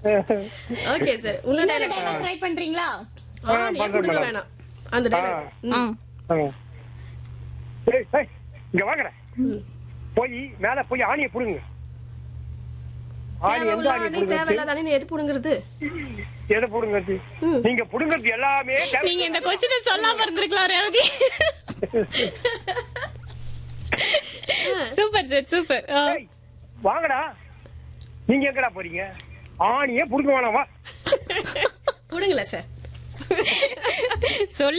Okay sir இன்னொரு dialogue try பண்றீங்களா ஆணியே புடுங்க வேணாம் அந்த டைலாக் ஆ. ஆ. ஏய், ஏய், இங்க வாங்கடா போய் மேல போய் ஆணியை புடுங்க ஆணி எந்த ஆணி தேவையில்லாத புடுங்க தேவையில்லாத அணி எது புடுங்கிறது எதை புடுங்க நீங்க புடுங்கிறது எல்லாமே தேவை- நீங்க இந்த கொஸ்டினை சொல்லாம இருந்திருக்கலாம் ரேவதி சூப்பர் சார் சூப்பர் ஏய், வாங்கடா நீங்க எங்கடா போறீங்க ஆணியே புடுங்க வேணாம் வா புடுங்கல சார் சொல்ல